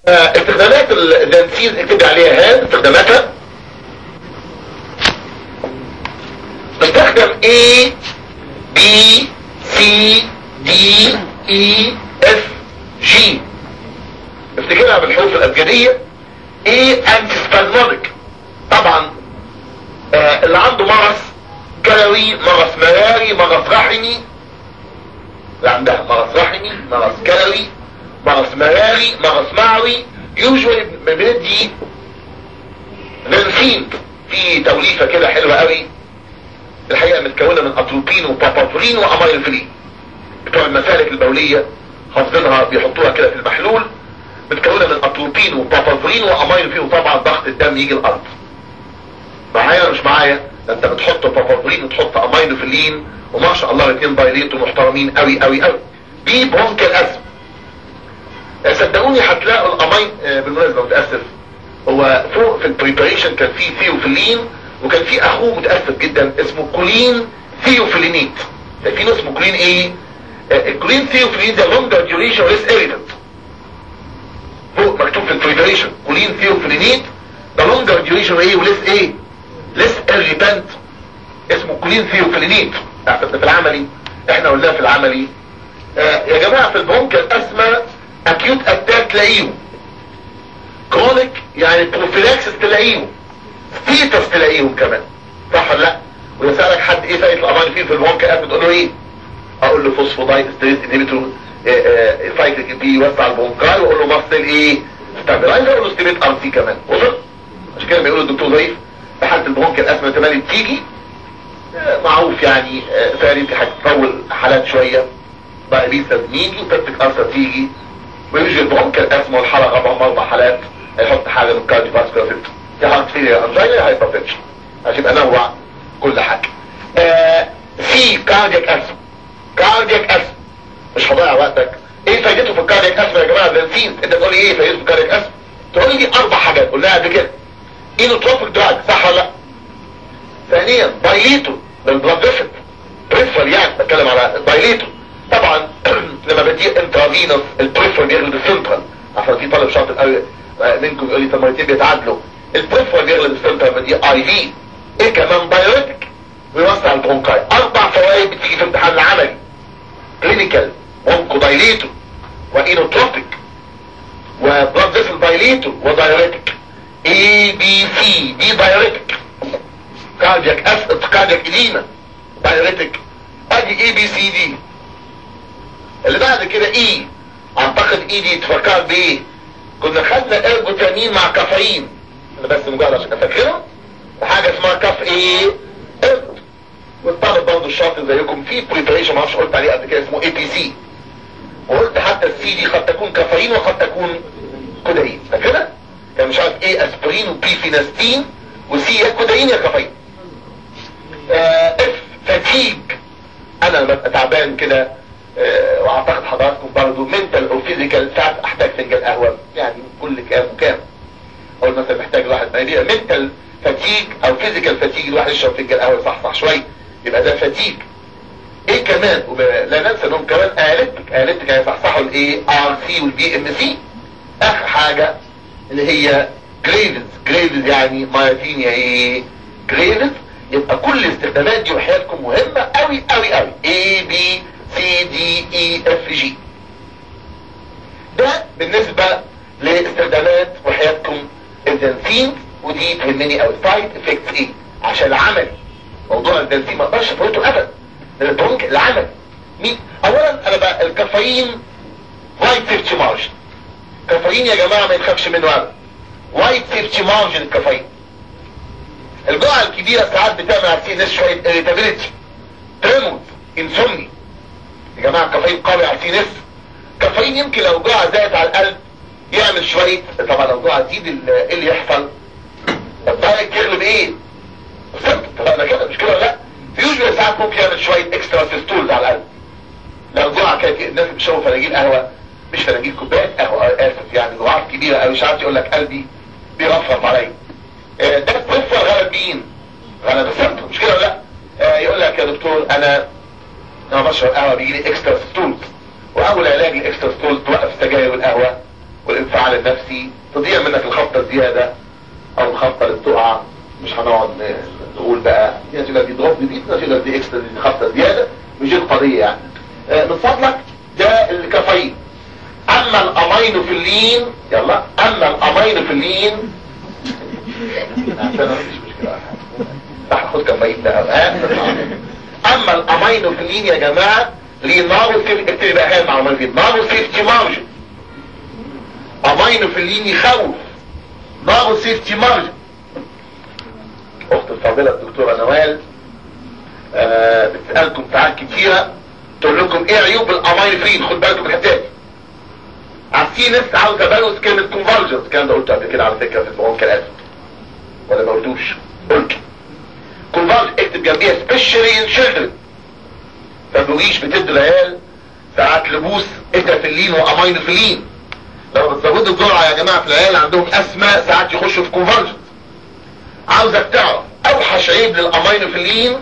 آه، استخدامات الدنسين اكتب عليها هاد استخداماتها نستخدم A B C D E F G افتكرها بالحروف الابجدية A antispasmodic طبعا آه اللي عنده مرض كلوي مرض مراري مرض رحمي اللي عندها مرض رحمي مرض كلوي مرض مراري مرض معوي يوجوالي بندي ننسين في توليفة كده حلوة قوي الحقيقة متكونة من اتروبين وبابافرين وامايلفرين بتوع المسالك البولية حافظينها بيحطوها كده في المحلول متكونة من اتروبين وبابافرين وامايلفرين وطبعا ضغط الدم يجي الارض معايا ولا مش معايا ده انت بتحط بابافرين وتحط امايلفرين وما شاء الله الاثنين بايليتوا محترمين قوي قوي قوي دي برونكال اسم صدقوني هتلاقوا الامين آه، بالمناسبة متأسف هو فوق في البريبريشن كان في ثيوفيلين وكان في اخوه متأسف جدا اسمه كولين ثيوفيلينيت في اسمه كولين ايه آه، الكولين ثيوفيلين ده لونجر ديوريشن وليس اريتنت فوق مكتوب في البريبريشن كولين ثيوفيلينيت ده لونجر ديوريشن ايه وليس ايه ليس اريتنت اسمه كولين ثيوفيلينيت في العملي احنا قلناه في العملي آه، يا جماعة في البرونكال اسمى اكيوت اتاك تلاقيه كرونيك يعني بروفيلاكسس تلاقيه ستيتس تلاقيهم كمان صح ولا لا ويسألك حد ايه فايت الامان فيه في البرونكال اسمى تقول له ايه اقول له فوسفودايت ستريس انهبيتور فايتك بي يوسع البرونكاي واقول له مصل ايه ستابلايزر اقول له ستيميت ار سي كمان وصل عشان كده بيقولوا الدكتور ضعيف في حاله البرونكال اسمى تمالي بتيجي آه، معروف يعني آه، تقريبا هتطول حالات شويه دايبيتس نيجي وبيبتيك ارثر تيجي ويجي البرونكال اسمه الحلقه رقم اربع حالات هيحط حاجه من الكارديو فاسكولار سيستم في هارت فيلير انجينا هايبرتنشن عشان يبقى نوع كل حاجه آه في كاردياك اسم كاردياك اسم مش هضيع وقتك ايه فايدته في الكاردياك اسم يا جماعه ده نسيت انت تقول لي ايه فايدته في الكاردياك اسم تقول لي اربع حاجات قلناها قبل كده اينوتروفيك دراج صح ولا لا ثانيا بايليتو بالبلاد فيسل بريفر يعني بتكلم على بايليتو طبعا لما بدي انترافينوس البريفر بيغلب السنترال عشان في طالب شاطر قوي منكم يقول لي طب ما الاثنين بيتعادلوا البريفر بيغلب السنترال بدي اي في ايه كمان بايوتيك بيوسع البرونكاي اربع فوائد بتيجي في امتحان العملي كلينيكال برونكو دايليتو واينوتروبيك وبلاد فيسل دايليتو ودايوريتك اي بي سي دي دايوريتك كاردياك اسيد كاردياك ادينا دايوريتك ادي اي بي سي دي اللي بعد كده اي اعتقد اي دي تفكر بايه كنا خدنا ارجوتامين مع كافيين انا بس مجرد عشان افكرها حاجه اسمها كاف ايه ارجوت والطالب برضه الشاطر زيكم في بريبريشن ما اعرفش قلت عليه قبل كده اسمه اي بي سي وقلت حتى السي دي قد تكون كافيين وقد تكون كودايين فاكرها كان مش عارف ايه اسبرين وبي فيناستين وسي يا كودايين يا كافيين آه اف فاتيج انا لما ابقى تعبان كده آه واعتقد حضراتكم برضه منتال او فيزيكال ساعات احتاج فنجان قهوه يعني كل كام وكام اقول مثلا محتاج واحد منتال فاتيج او فيزيكال فاتيج الواحد يشرب فنجان قهوه يصحصح شويه يبقى ده فاتيج ايه كمان وب... لا ننسى انهم كمان الكتريك الكتريك هيصحصحوا الاي ار سي والبي ام سي اخر حاجه اللي هي جريفز جريفز يعني مايوتينيا ايه جريفز يبقى كل الاستخدامات دي وحياتكم مهمة قوي قوي قوي A B C D E F G ده بالنسبة لاستخدامات وحياتكم الدنسين ودي تهمني او السايد افكتس ايه عشان العمل موضوع الدنسين ما اقدرش افوته ابدا لان البرونك العمل مين اولا انا بقى الكافيين وايت سيفتي مارجن الكافيين يا جماعة ما يتخافش منه ابدا وايت سيفتي مارجن الكافيين الجرعة الكبيرة ساعات بتعمل على السي ناس شوية اريتابيلتي تريموت انسومني يا جماعة الكافيين قوي على السي ناس الكافيين يمكن لو جرعة زادت على القلب يعمل شوية طبعا لو جرعة تزيد ايه اللي يحصل الدايركت يغلب ايه اتفقنا كده مش كده ولا لا يوجد ساعات ممكن يعمل شوية اكسترا سيستولز على القلب لو جرعة كانت الناس بتشرب فناجيل قهوة مش فناجيل كوبايات قهوة اسف يعني جرعات كبيرة قوي ساعات يقول لك قلبي بيرفرف عليا ده قصة غلب مين غلب السمت مش كده ولا لا آه يقول لك يا دكتور انا انا بشرب قهوة بيجي لي اكسترا ستولز واول علاج الاكسترا ستولز توقف السجاير والقهوة والانسان الانفعال النفسي تضيع منك الخبطة الزيادة او الخبطة اللي بتقع مش هنقعد نقول بقى في ناس يقول دي دروب جديد ناس يقول دي اكسترا دي خبطة زيادة مش دي القضية يعني آه، من فضلك ده الكافيين اما الامينوفيلين يلا اما الامينوفيلين عشان مفيش مشكلة راح خد كافيين ده اما الامينوفيلين يا جماعة ليه نارو سيف اكتب بقى هاي مع امينوفيلين نارو سيفتي مارجن امينوفيلين يخوف نارو سيفتي مارجن اخت الفاضلة الدكتورة نوال آه بتسألكم ساعات كتيرة تقول لكم ايه عيوب الامينوفيلين خد بالكم من الحته دي عارفين ناس عاوزه بالوس كلمه كونفرجنس الكلام ده قلته قبل كده على فكره في المونكر اسف ولا ما قلتوش قلت كونفرج اكتب جنبيها سبيشالي ان شيلدرن فالبوجيش بتدي العيال ساعات لبوس اترافيلين وامينوفيلين لو بتزودوا الجرعه يا جماعه في العيال عندهم اسمى ساعات يخشوا في كونفرجنس عاوزك تعرف اوحش عيب للامينوفيلين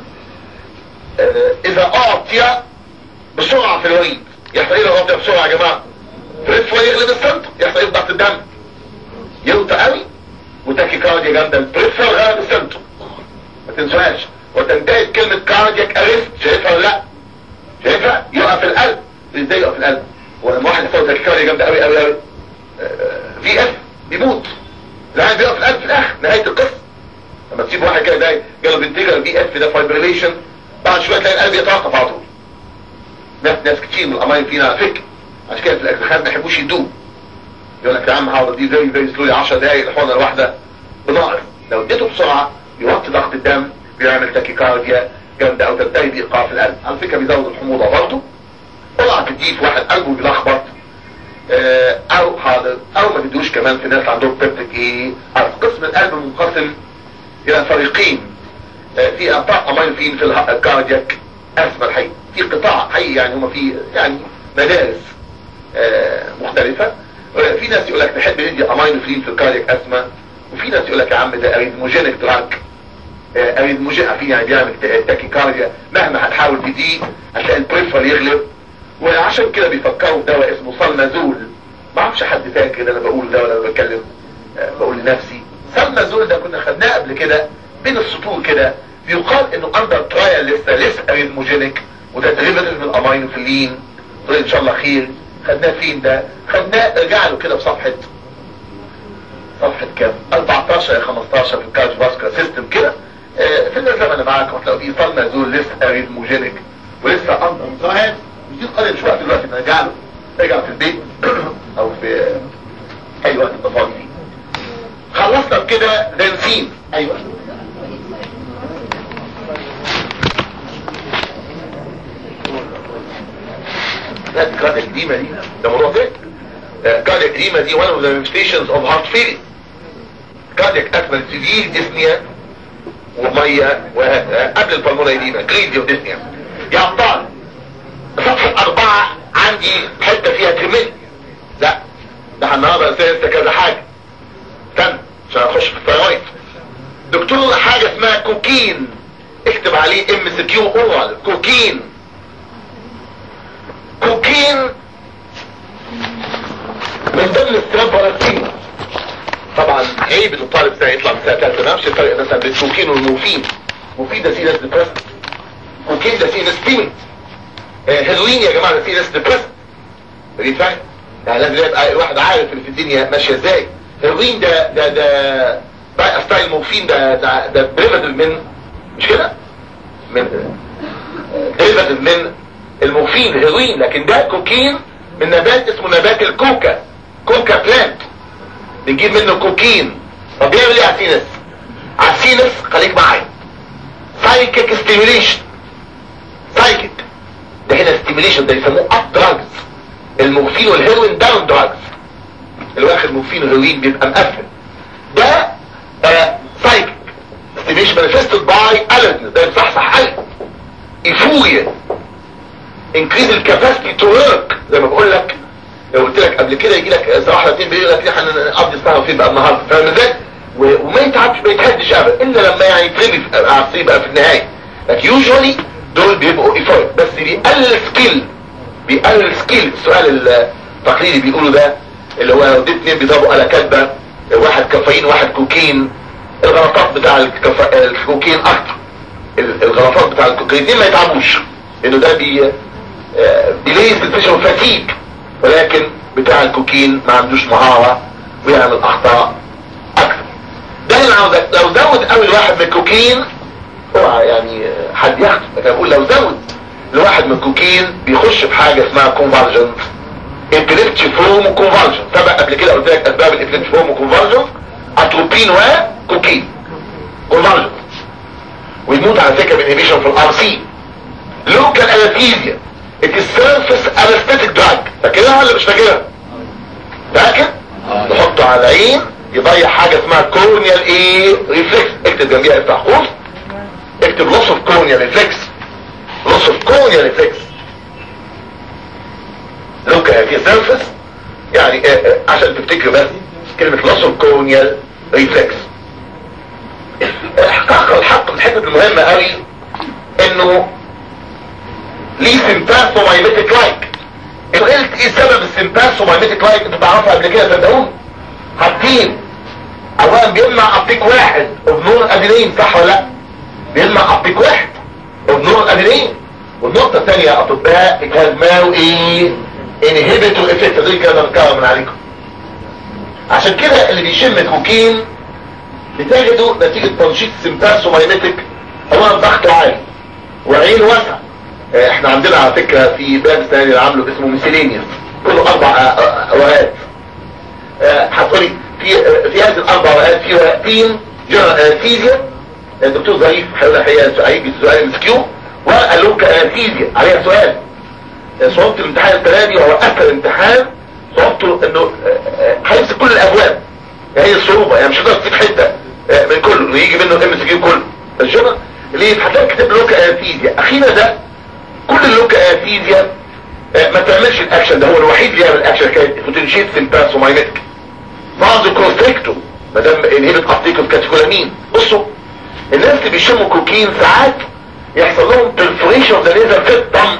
اه اذا اعطي بسرعه في الوريد يحصل ايه لو اعطي بسرعه يا جماعه بريفوا يغلب السنتر يحصل ايه ضغط الدم يوطى قوي وتاكيكارديا جامده البريفوا غلب السنتر ما تنساش وتنتهي كلمه كاردياك اريست شايفها ولا لا شايفها يقف القلب ازاي يقف القلب ولما واحد يحصل تاكيكارديا جامده قوي قوي قوي في اف بيموت الواحد بيقف القلب في الاخر نهايه القصه لما تسيب واحد كده ده جاله بنتيجر بي اف ده فايبريليشن بعد شويه تلاقي القلب يتوقف على طول ناس ناس كتير من الاماين فينا على فكره عشان كده في الاجزخات ما يحبوش يدوب يقول لك يا عم هقعد دي زي زي سلولي 10 دقايق الحقنه الواحده بناقص لو اديته بسرعه يوطي ضغط الدم بيعمل تاكيكارديا جامده او تنتهي بايقاف القلب على فكره بيزود الحموضه برضه طلع تديه في واحد قلبه بيلخبط اه او حاضر او ما تدوش كمان في ناس عندهم بيبتك ايه قسم القلب منقسم الى فريقين اه في قطاع امينوفين في الكاردياك اسمى الحي في قطاع حي يعني هما في يعني مدارس اه مختلفة في ناس يقول لك تحب ندي امينوفين في الكاردياك اسمى وفي ناس يقول لك يا عم ده اريدموجينيك دراج اريدموجين في يعني بيعمل تاكيكارديا مهما هتحاول تديه هتلاقي البريفر يغلب وعشان كده بيفكروا في دواء اسمه صلمازول ما اعرفش حد فاكر انا بقول ده ولا بتكلم بقول لنفسي صلمازول ده كنا خدناه قبل كده بين السطور كده بيقال انه اندر ترايل لسه لسه اريدموجينيك وده ديريفاتيف من الامينوفيلين ان شاء الله خير خدناه فين ده خدناه ارجع له كده في صفحه صفحة كام 14 يا 15 في الكارج فاسكولار سيستم كده اه في النظام انا معاكم هتلاقوا فيه صلمازول لسه اريدموجينيك ولسه اندر ترايل مش دي القضيه مش وقت دلوقتي نرجع له ارجع في البيت او في اي وقت انت فاضي فيه خلصنا بكده بنزين ايوه لا دي كاردياك ديما دي ده موضوع تاني كاردياك ديما دي one of the manifestations of heart failure كاردياك اسمها سيفير ديسنيا ومية قبل البلمونة ديما جريديو ديسنيا يا ابطال صفحة اربعة عندي حتة فيها كريمين لا ده النهارده لسه كذا حاجة استنى عشان اخش في الثيرويد دكتور حاجة اسمها كوكين اكتب عليه ام اس كيو اورال كوكين كوكين من ضمن السترابراتين طبعا عيب ان الطالب ده يطلع من سنه ثالثه ما يعرفش الفرق مثلا بين الكوكين والمورفين مورفين ده سي ناس ديبريسد كوكين ده سي ناس ستيمنت هيروين يا جماعه ده سي ناس ديبريسد دي فاهم يعني لازم يبقى الواحد عارف اللي في الدنيا ماشيه ازاي هيروين ده ده ده بقى ستايل مورفين ده ده ده بريفاتيف من مش كده من ديريفاتيف من المورفين هيروين لكن ده كوكين من نبات اسمه نبات الكوكا كوكا بلانت بنجيب منه كوكين طب بيعمل ايه على السينس على السينس خليك معايا سايكيك ستيميليشن سايكيك ده هنا ستيميليشن ده يسموه اب دراجز المورفين والهيروين داون دراجز اللي واخد مورفين وهيروين بيبقى مقفل ده آه سايكيك ستيميليشن مانيفستد باي الرتنس ده يصحصح قلب ايفوريا increase الكاباسيتي تو ورك زي ما بقول لك لو قلت لك قبل كده يجي لك الساعه 1 2 بالليل لك احنا نقضي الساعه فين بقى النهارده فاهم ازاي وما يتعبش ما يتهدش ابدا الا لما يعني يترمي على الصيف بقى في النهايه لكن يوجوالي دول بيبقوا ايفوريك بس بيقلل سكيل بيقلل سكيل السؤال التقليدي بيقولوا ده اللي هو لو دي اتنين بيضربوا على كدبة واحد كافيين واحد كوكين الغلطات بتاع الكف... الكوكين اكتر الغلطات بتاع الكوكين ما يتعبوش انه ده بي بيليس الفيشن فاتيج ولكن بتاع الكوكين ما عندوش مهارة ويعمل اخطاء اكثر دايما عاوز لو زود قوي الواحد من الكوكين اوعى يعني حد ياخده لكن اقول لو زود الواحد من الكوكين بيخش في حاجة اسمها كونفرجنت ابيليبتي فورم وكونفرجن سبق قبل كده قلت لك اسباب الابيليبتي فورم وكونفرجن اتروبين وكوكين كونفرجن ويموت على فكره بانهبيشن في الار سي لوكال انستيزيا it is surface anesthetic drug فاكرها ولا مش فاكرها فاكر نحطه على العين يضيع حاجه اسمها كورنيال ايه ريفلكس اكتب جنبيها افتح قوس اكتب loss of corneal reflex loss of corneal reflex لوكا في سيرفس يعني اه اه عشان تفتكروا بس كلمة loss of corneal reflex احقاق الحق من الحتة المهمة قوي انه ليه سيمباثومايميتك لايك انه قلت ايه سبب السيمباثومايميتك لايك انت تعرفها قبل كده صدقوني حاطين اولا بيمنع ابيك واحد وبنور ادرينالين صح ولا لا بيمنع ابيك واحد وبنور ادرينالين والنقطة الثانية اطباء كازماو ايه انهبتوا افكت دي كده بنكرر من عليكم عشان كده اللي بيشم الكوكين بتجده نتيجة تنشيط سيمباثومايميتك اولا ضغط عالي وعين واسع اه احنا عندنا على فكرة في باب السنة اللي عامله اسمه ميسيلينيوس كله اربع ورقات اه هتقولي في في هذه الاربع ورقات في ورقتين انستيزيا الدكتور ظريف هيقول الحقيقه هيجي السؤال مسكيو ورقه لوكا انستيزيا عليها سؤال صعوبة الامتحان السنه دي وهو اسهل امتحان صعوبته انه هيمسك كل الابواب يعني هي الصعوبة يعني مش هتقدر تسيب حته من كله ويجي منه ام اس كيو كله الشغل ليه هتلاقي كتاب لوكا انستيزيا اخينا ده كل اللوكا انستيزيا ما تعملش الاكشن ده هو الوحيد اللي يعمل الاكشن كانت بوتنشيت سيمباسومايمتك بعض كونستريكتو ما دام انهبت ابتيكوس كاتيكولامين بصوا الناس اللي بيشموا كوكين ساعات يحصل لهم perforation of the nasal septum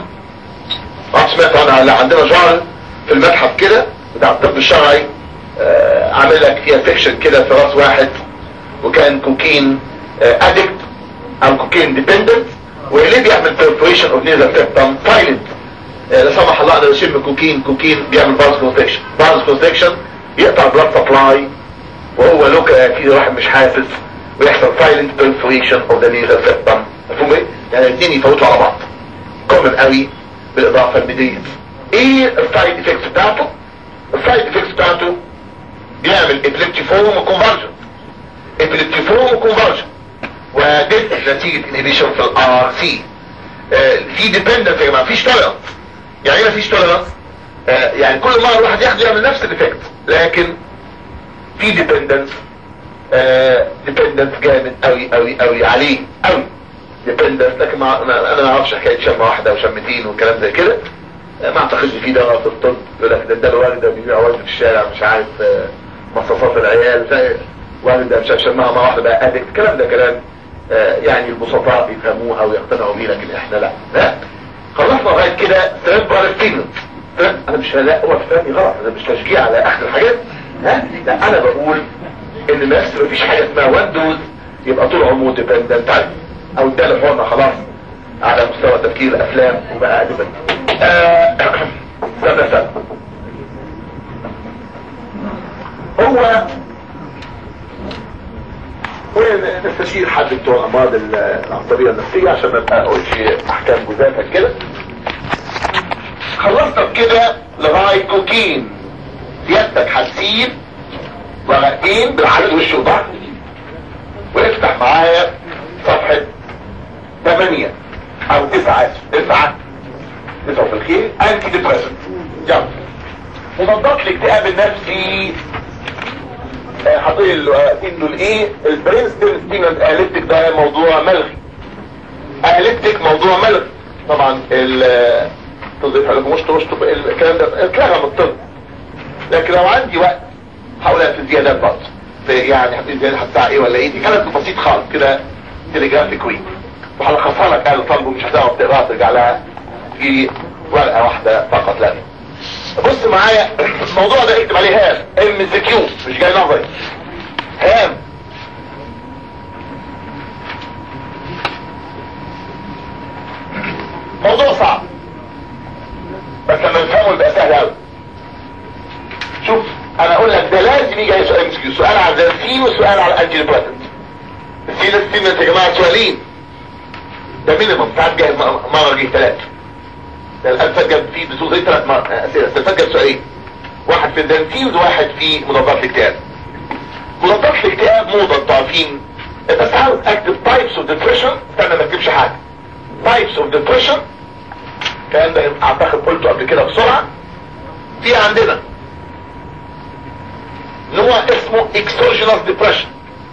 ما سمعت انا لا عندنا جار في المتحف كده بتاع الطب الشرعي آه عامل لك فيها فيكشن كده في راس واحد وكان كوكين ادكت آه او كوكين ديبندنت واللي بيعمل perforation of nasal septum silent آه لا سمح الله انا بشم كوكين كوكين بيعمل باز كونستكشن باز كونستكشن يقطع بلاد سبلاي وهو لوكا في واحد مش حاسس ويحصل silent perforation of the nasal septum مفهوم ايه؟ يعني الاثنين يفوتوا على بعض كومن قوي بالاضافه للبديل ايه السايد افكتس بتاعته؟ السايد افكتس بتاعته بيعمل ابليبتيفورم وكونفرجن ابليبتيفورم وكونفرجن ودي نتيجه انهبيشن في الار سي في ديبندنس يا جماعه مفيش تولرنس يعني ايه مفيش تولرنس؟ آه يعني كل مره الواحد ياخده يعمل نفس الايفكت لكن في ديبندنس ديبندنس جامد قوي قوي قوي عليه قوي ديبندنس لكن ما انا ما اعرفش حكايه شمه واحده وشمتين وكلام زي كده ما اعتقدش في دواء في الطب يقول لك ده ده ورده بيبيع ورده في الشارع مش عارف مصاصات العيال زي ورده مش شمها مره واحده بقى ادك الكلام ده كلام يعني البسطاء بيفهموه او يقتنعوا بيه لكن احنا لا لا خلصنا لغايه كده سيربرال ستيمنت انا مش لا هو فاهمني غلط انا مش تشجيع على اخر الحاجات ها لا انا بقول ان مصر مفيش حاجه اسمها وان دوز يبقى طول عمره ديبندنت عليه او اداله حقنه خلاص على مستوى تفكير الافلام وبقى ادبا سنة سنة هو ونستشير حد بتوع الامراض العصبية النفسية عشان ما اقولش احكام جزافة كده خلصنا بكده لغاية كوكين سيادتك هتسيب ورقتين بالعدد وش وضغط وافتح معايا صفحة 8 او 9 9 9 في الخير انتي ديبريسنت يلا مضادات الاكتئاب النفسي حاطين الورقتين دول ايه البرين ستيمنت اليبتيك ده موضوع ملغي اليبتيك موضوع ملغي طبعا ال تضيف لكم مش تشطب الكلام ده اتلغى من الطب لكن لو عندي وقت هحاول في زيادات برضه يعني هبتدي زيادة الساعة ايه ولا ايه دي كانت بسيط خالص كده تليجرافيك ويك وهلخصها لك قال طالبه مش هتعرف تقراها ترجع لها في ورقة واحدة فقط لا بص بص معايا الموضوع ده اكتب عليه هام ام سي كيو مش جاي نظري هام موضوع صعب بس لما نفهمه يبقى سهل قوي شوف انا اقول لك ده لازم يجي اي سؤال مسكين سؤال على الزنسين وسؤال على الانتي بلاتنت السين السين يا جماعه سؤالين ده مينيمم ساعات جاي مره جه ثلاثه ده الان جاب فيه بصوت زي ثلاث اسئله السنه جاب سؤالين واحد في الدنتيز وواحد في مضادات الاكتئاب مضادات الاكتئاب موضه انتوا عارفين بس عاوز اكتب تايبس اوف ديبريشن استنى ما اكتبش حاجه تايبس اوف ديبريشن الكلام ده اعتقد قلته قبل كده بسرعه في عندنا نوع اسمه اكسوجينوس ديبريشن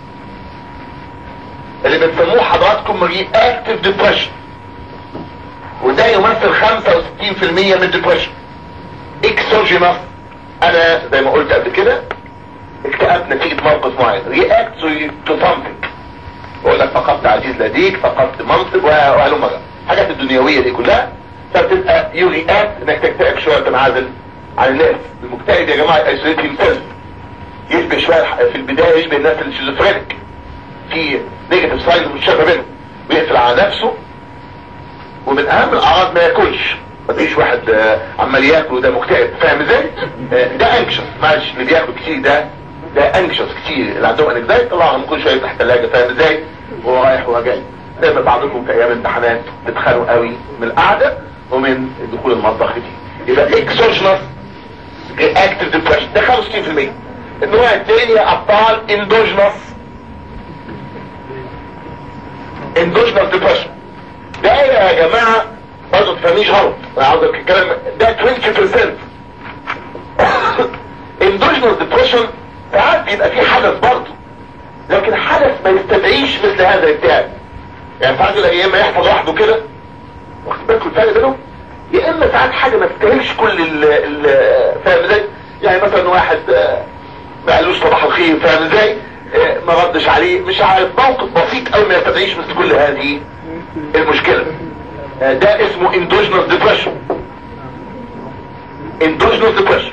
اللي بتسموه حضراتكم رياكتيف ديبريشن وده يمثل 65% من الديبريشن اكسوجينوس انا زي ما قلت قبل كده اكتئاب نتيجة موقف معين رياكت تو something بقول لك فقدت عزيز لديك فقدت منصب وهلوم الحاجات الدنيوية دي كلها فبتبقى يو رياكت انك تكتئب شوية تنعزل عن الناس المكتئب يا جماعة ايسوليت هيمسيلف يشبه شوية في البداية يشبه الناس الشيزوفرينيك في نيجاتيف سايد متشابه بينهم بيقفل على نفسه ومن اهم الاعراض ما ياكلش ما فيش واحد عمال ياكل وده مكتئب فاهم ازاي ده انكشس معلش اللي بياكل كتير ده ده انكشس كتير اللي عندهم انكزايتي طلعهم كل شويه تحت الثلاجه فاهم ازاي وهو رايح وهو جاي دايما بعضكم في ايام الامتحانات بتخانوا قوي من القعده ومن دخول المطبخ كتير يبقى اكسوجنس اكتف ديبريشن ده 65% النوع الثاني يا ابطال اندوجنس اندوجنس ديبريشن ده يا جماعه برضه تفهمنيش غلط انا عاوز الكلام ده 20% اندوجنس ديبريشن ساعات بيبقى في حدث برضه لكن حدث ما يستدعيش مثل هذا الابتعاد يعني ساعات يا اما يحصل لوحده كده واخد بالكم الفرق بينهم يا اما ساعات حاجه ما تستاهلش كل ال ال فاهم ازاي يعني مثلا واحد ما قالوش صباح الخير فاهم ازاي ما ردش عليه مش عارف موقف بسيط قوي ما يستدعيش مثل كل هذه المشكله ده اسمه اندوجنس ديبريشن اندوجنس ديبريشن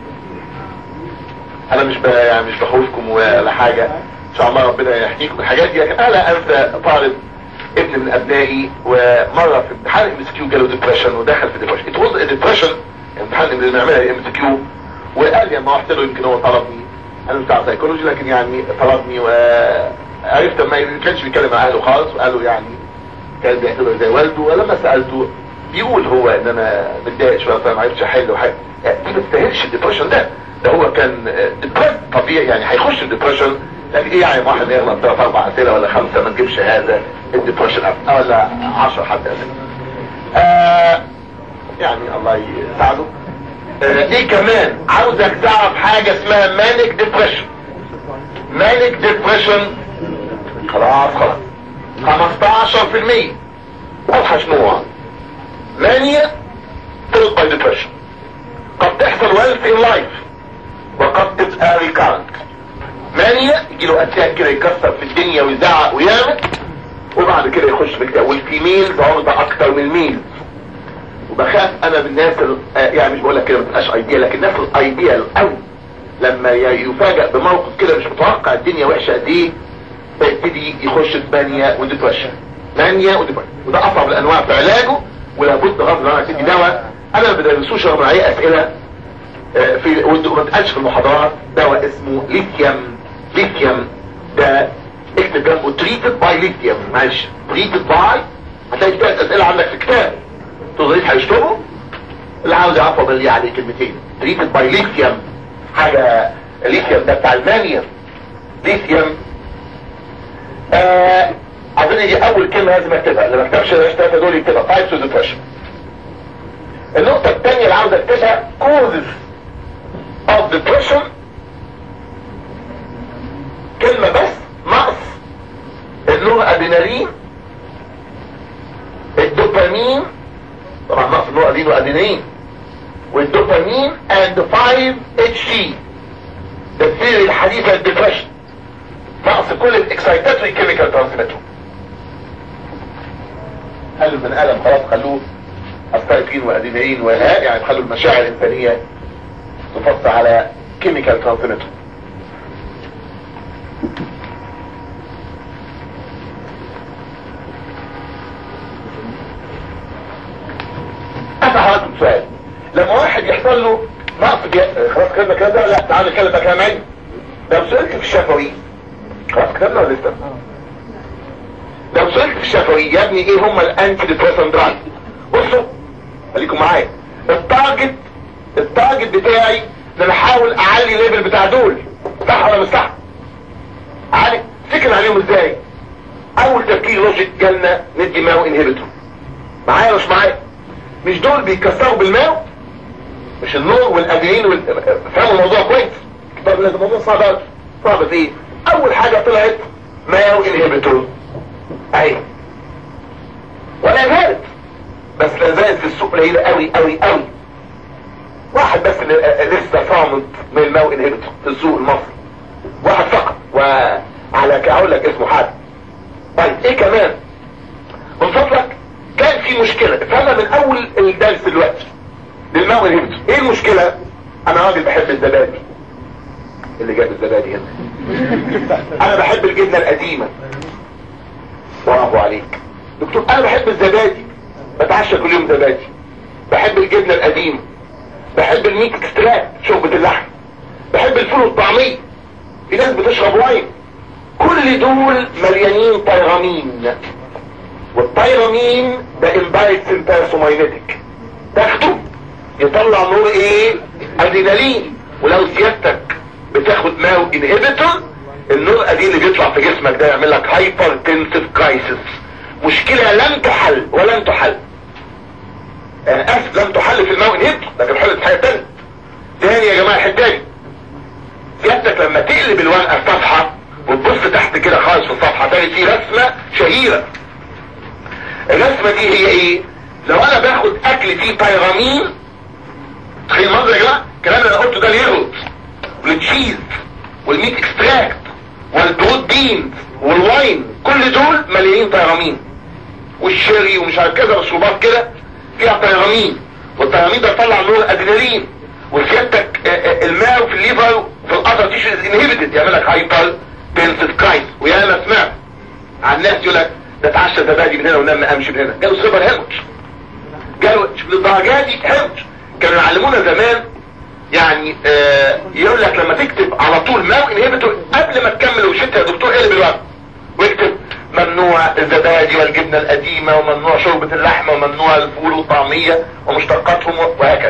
انا مش ب... يعني مش بخوفكم ولا حاجه ان شاء الله ربنا يحميكم الحاجات دي لكن انا لا انسى طالب ابن من ابنائي ومره في امتحان ام اس كيو جاله ديبريشن ودخل في ديبريشن ات واز ديبريشن امتحان اللي بنعملها ام اس كيو وقال لي لما رحت له يمكن هو طلبني انا بتاع سايكولوجي لكن يعني طلبني وعرفت ما كانش بيتكلم مع اهله خالص وقالوا يعني كان بيعتبر زي والده ولما سالته بيقول هو ان انا متضايق شويه فما عرفتش احل وحاجه يعني دي ما تستاهلش الديبريشن ده ده هو كان ديبريشن طبيعي يعني هيخش الديبريشن لكن ايه يعني واحد يغلط ثلاث اربع اسئله ولا خمسه ما تجيبش هذا الديبريشن ولا 10 حتى آه يعني الله يساعده آه ايه كمان عاوزك تعرف حاجه اسمها مانيك ديبريشن مانيك ديبريشن خلاص خلاص 15% اوحش نوع مانيا فيلد باي ديبريشن قد تحصل ويل في لايف وقد تبقى ريكارنت مانيا يجي له اتاك كده يكسر في الدنيا ويزعق ويعمل وبعد كده يخش في الكتاب والفيميلز عرضة اكتر من الميل وبخاف انا بالناس يعني مش بقول لك كده ما تبقاش ايديال لكن الناس الايديال قوي لما يفاجئ بموقف كده مش متوقع الدنيا وحشه قد ايه فيبتدي يخش في مانيا وديبريشن مانيا وديبريشن وده اصعب الانواع في علاجه ولابد غصب عنك تدي دواء انا ما بدرسوش رغم عليه اسئله في وما اتقالش في المحاضرات دواء اسمه ليثيوم ليثيوم ده اكتب جنبه تريتد باي ليثيوم معلش تريتد باي هتلاقي ثلاث اسئله عندك في كتاب تقدر هيشتغلوا اللي عاوز يعرفه باللي عليه كلمتين تريتد باي ليثيوم حاجه ليثيوم ده بتاع المانيوم ليثيوم آه اظن دي اول كلمه لازم اكتبها اللي ما كتبش الثلاثه دول يكتبها تايبس اوف ديبريشن النقطه الثانيه اللي عاوز اكتبها كوزز اوف ديبريشن كلمه بس نقص النور ادينالين الدوبامين طبعا نقص النور ادين وادينالين والدوبامين and 5 اتش سي ده الثيري الحديثه للديبريشن نقص كل الاكسايتاتوري كيميكال ترانسميتر قالوا البني ادم خلاص خلوه استايكين وادينين وها يعني خلوا المشاعر الانسانيه نبص على كيميكال ترانسميتر اسأل سؤال لما واحد يحصل له نقص خلاص كده كده لا تعالى نتكلم بقى كلام علمي لو سئلت في الشفوي خلاص كتبنا ولا لسه لو سئلت في الشفوي يا ابني ايه هم الانتي ديبريسنت دراج بصوا خليكم معايا التارجت التارجت بتاعي ان انا احاول اعلي الليفل بتاع دول صح ولا مش صح عالي سكن عليهم ازاي اول تفكير لوجيك جالنا ندي ماو انهبيتور معايا مش معايا مش دول بيتكسروا بالماء مش النور والادرين وال... فهموا الموضوع كويس طب لازم الموضوع صعب قوي صعب في ايه اول حاجة طلعت ماو انهبيتور اهي ولا زالت بس لا زالت في السوق قليله قوي قوي قوي واحد بس اللي لسه صامت من الماو انهبيتور في السوق المصري واحد فقط وعلى اقول لك اسمه حد طيب ايه كمان من فضلك كان في مشكلة فانا من اول الدرس دلوقتي للماء والهبت ايه المشكلة انا راجل بحب الزبادي اللي جاب الزبادي هنا انا بحب الجبنة القديمة برافو عليك دكتور انا بحب الزبادي بتعشى كل يوم زبادي بحب الجبنة القديمة بحب الميت اكستراك شوربة اللحم بحب الفول والطعمية في ناس بتشرب واين كل دول مليانين طيرامين والطيرامين ده امبايت سيمباسوماينيتك تاخده يطلع نور ايه ادرينالين ولو سيادتك بتاخد ماو انهبيتور النور ادي اللي بيطلع في جسمك ده يعمل لك هايبر تنسيف كرايسيس مشكلة لم تحل ولن تحل انا اسف لم تحل في الماو انهبيتور لكن حلت حاجة تانية تاني يا جماعة الحتة سيادتك لما تقلب الورقة الصفحة وتبص تحت كده خالص في الصفحة تاني في رسمة شهيرة الرسمة دي هي ايه لو انا باخد اكل فيه بايرامين تخيل المنظر يا جماعة الكلام اللي انا قلته ده اليهود والتشيز والميت اكستراكت والبروتين والواين كل دول مليانين طيرامين والشيري ومش عارف كذا مشروبات كده فيها طيرامين والطيرامين ده يطلع نور ادرينالين وسيادتك الماء في الليفر في الاذر تيشو انهبيتد يعمل لك هايبر بنسيف كرايس ويا انا سمعت عن ناس يقول لك ده اتعشى زبادي من هنا ونام امشي من هنا جاله سوبر هيموج جاله للدرجه دي هيموج كانوا يعلمونا زمان يعني آه يقول لك لما تكتب على طول ماو انهبيتور قبل ما تكمل وشت يا دكتور قلب الورق واكتب ممنوع الزبادي والجبنه القديمه وممنوع شوربه اللحمه وممنوع الفول والطعميه ومشتقاتهم وهكذا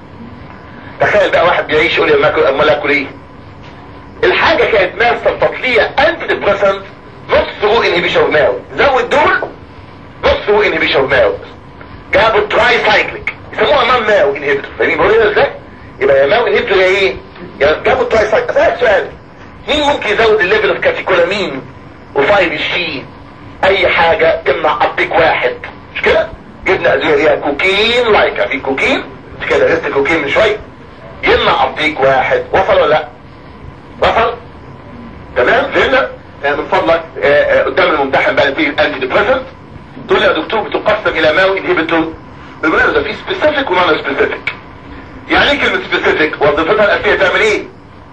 تخيل بقى واحد بيعيش يقول لي امال اكل ايه الحاجه كانت ماسه التطليع انتي ديبريسنت نص هو انهبيشن ماو زود دول نص هو انهبيشن ماو جابوا تراي سايكليك يسموها مام ماو انهبيتور فاهمين بقول ايه ازاي يبقى يا ماو انهبيتور يا ايه يعني جابوا تراي سايكليك اسالك سؤال مين ممكن يزود الليفل اوف كاتيكولامين وفايب الشي اي حاجه تمنع ابيك واحد مش كده جبنا ادويه كوكين لايكا في كوكين مش كده لسه كوكين من شويه يمنع ابيك واحد وصل ولا لا وصل تمام فهمنا من فضلك قدام الممتحن بقى في الانتي ديبريسنت تقول لي يا دكتور بتقسم الى ماو انهبيتور بالمناسبه ده في سبيسيفيك ونون سبيسيفيك يعني ايه كلمه سبيسيفيك وظيفتها الاساسيه تعمل ايه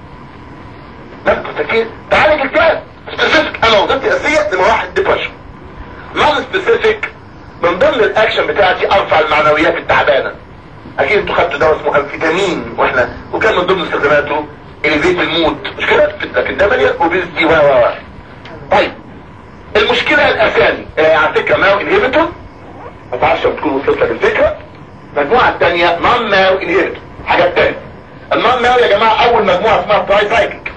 لا تفكير تعالج الكلام سبيسيفيك انا وظيفتي الاساسيه لما واحد ديبريشن نون سبيسيفيك من ضمن الاكشن بتاعتي ارفع المعنويات التعبانه اكيد انتوا خدتوا دواء اسمه امفيتامين واحنا وكان من ضمن استخداماته الفيت المود مش كده لكن ده مليان اوبيزيتي و و و طيب المشكلة الاساسي آه على فكرة ماو انهبيتور ما تعرفش لو تكون وصلت لك الفكرة المجموعة الثانية نون ماو انهبيتور حاجة تانية النون ماو يا جماعة اول مجموعة اسمها تراي سايكليك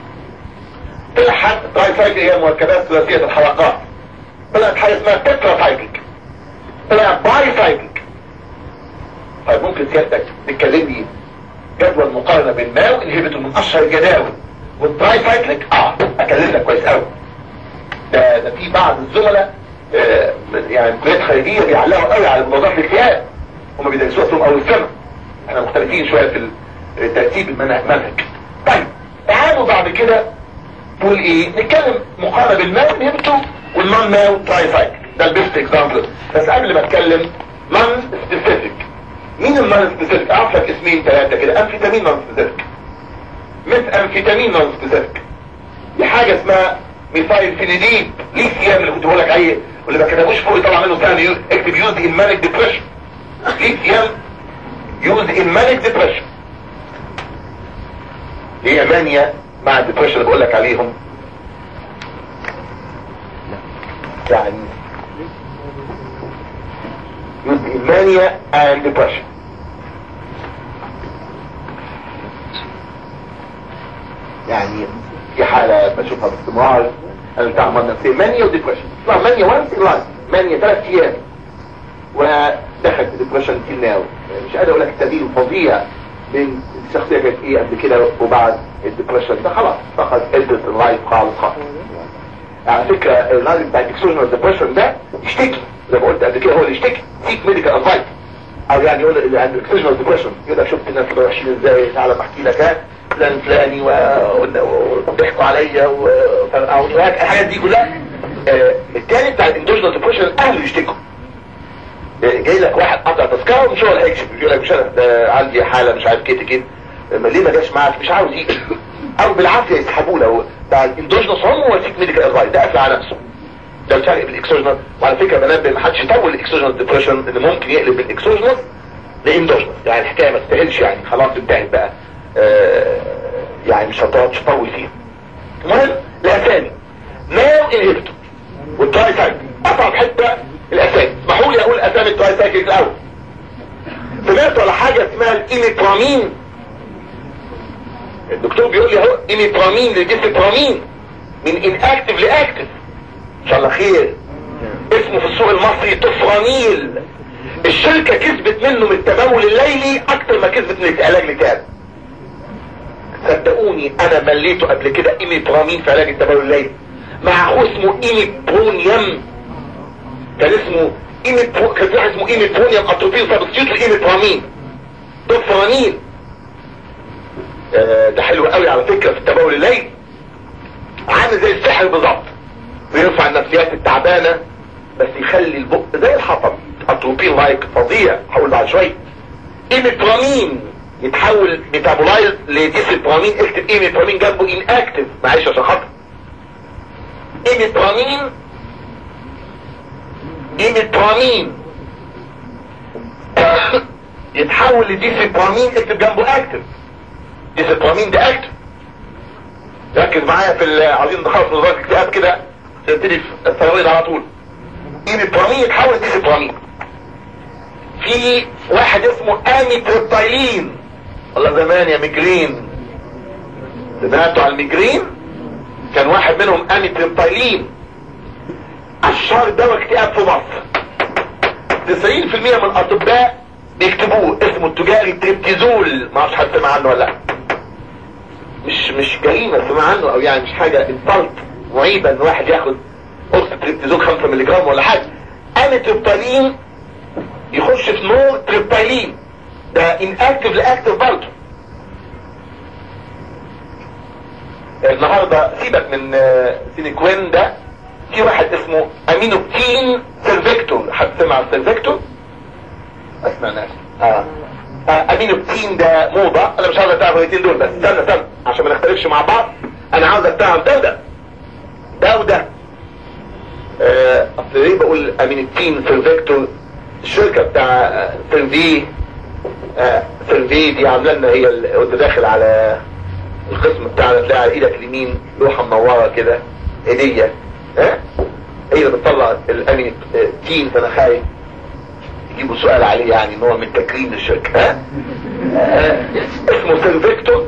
طلعت تراي سايكليك هي مركبات ثلاثية الحلقات طلعت حاجة اسمها تترا سايكليك طلعت باي سايكليك طيب ممكن سيادتك تتكلمني جدول مقارنة بين ماو انهبيتور من اشهر الجداول والتراي سايكليك اه اكلمك كويس قوي ده, ده في بعض الزملاء آه يعني كليات خارجيه بيعلقوا قوي على موضوع الاكتئاب هم بيدرسوها طول اول سنه احنا مختلفين شويه في ترتيب المنهج طيب تعالوا بعد كده نقول ايه نتكلم مقارنه بالماو انهبيتور والنون ماو تراي سايكل ده البيست اكزامبل بس قبل ما اتكلم نون سبيسيفيك مين النون سبيسيفيك اعرف لك اسمين ثلاثه كده امفيتامين نون سبيسيفيك مثل امفيتامين نون سبيسيفيك دي حاجه اسمها ميثايل فينيدين ليه سيام اللي كنت بقول لك عليه واللي ما كتبوش فوق طبعا منه سهل اكتب يوز ان مانيك ديبريشن ليه سيام يوز ان مانيك ديبريشن هي مانيا مع الديبريشن اللي بقول لك عليهم يعني يوز ان مانيا اند ديبريشن يعني في حالة بشوفها باستمرار انا بتاع مرض نفسية مانيا وديبريشن طبعا مانيا وانس ان لايف مانيا ثلاث ايام ودخلت في ديبريشن تيل ناو مش قادر اقول لك التبديل فظيع بين الشخصية كانت ايه قبل كده وبعد الديبريشن ده خلاص فقد ادت اللايف خالص خالص على فكرة اللايف بتاع الاكسوجنال ديبريشن ده يشتكي زي ما قلت قبل كده هو اللي يشتكي سيك ميديكال ادفايس او يعني يقول اللي عنده اكسوجنال ديبريشن يقول لك شفت الناس اللي وحشين ازاي تعالى بحكي لك ها فلان فلاني وضحكوا عليا الحاجات دي كلها آه التاني بتاع الاندوجنال ديبريشن اهله يشتكوا آه جاي لك واحد قطع تذكره ومش هو اللي هيكشف يقول لك مش انا آه عندي حاله مش عارف كده كده ليه ما جاش معاك مش عاوز يجي او بالعافيه يسحبوه لو بتاع الاندوجنال هم هو يديك ميديكال ادفايس ده قافل على نفسه ده الفرق بين الاكسوجنال وعلى فكره بنبه ما حدش يطول الاكسوجنال ديبريشن اللي ممكن يقلب الاكسوجنال لاندوجنال يعني الحكايه ما تستاهلش يعني خلاص انتهت بقى آه يعني مش هتقعد تطول فيها المهم الاسامي ناو انهبتور والتراي سايكل اصعب حته الاسامي اسمحوا لي اقول اسامي التراي سايكل الاول سمعت ولا حاجه اسمها الايميترامين الدكتور بيقول لي اهو ايميترامين لديسترامين من اناكتف لاكتف ان شاء الله خير اسمه في السوق المصري طفرانيل الشركة كسبت منه من التبول الليلي اكتر ما كسبت من علاج الكتاب صدقوني انا مليته قبل كده ايميبرامين في علاج التبول الليلي مع اخوه اسمه ايميبرونيوم كان اسمه ايميبرو كان في واحد اسمه ايميبرونيوم اتروبين سبستيوت الايميبرامين طفرانيل آه ده حلو قوي على فكرة في التبول الليلي عامل زي السحر بالظبط بيرفع النفسيات التعبانة بس يخلي البق زي الحطب اتروبين لايك فظيع هقول بعد شوية ايميبرامين يتحول ميتابولايز لديسيبرامين اكتب ايميبرامين جنبه ان اكتف معلش عشان خاطر ايميبرامين ايميبرامين يتحول لديسيبرامين اكتب جنبه اكتف ديسيبرامين ده اكتف ركز معايا في عايزين نخلص نظرات الاكتئاب كده تبتدي في الثيرويد على طول ايميبرامين يتحول لديسيبرامين في واحد اسمه اميتريبتايلين والله زمان يا ميجرين سمعتوا على الميجرين كان واحد منهم اميتريبتايلين اشهر دواء اكتئاب في مصر 90% من الاطباء بيكتبوه اسمه التجاري تريبتيزول ما اعرفش حد سمع عنه ولا لا مش مش جريمه سمع عنه او يعني مش حاجه انسلت معيبه ان واحد ياخد قرص تريبتيزول 5 مللي جرام ولا حاجه اميتريبتايلين يخش في نور تريبتايلين ده ان اكتف لاكتف برضه النهاردة سيبك من سينيكوين ده في واحد اسمه امينوبتين سيرفيكتور حد سمع السيرفيكتور اسمع ناس اه, آه امينوبتين ده موضة انا مش عاوز اتعرف الاثنين دول بس استنى استنى عشان ما نختلفش مع بعض انا عاوز اتعرف ده وده ده وده آه اصل ليه بقول امينوبتين سيرفيكتور الشركة بتاع سيرفي آه سيرفي دي عامله لنا هي وانت داخل على القسم بتاعنا تلاقي على ايدك اليمين لوحة منورة كده هدية ها هي اللي بتطلع الاني تين فانا خايف يجيبوا سؤال عليه يعني ان هو من تكريم الشركة ها آه اسمه سيرفيكتور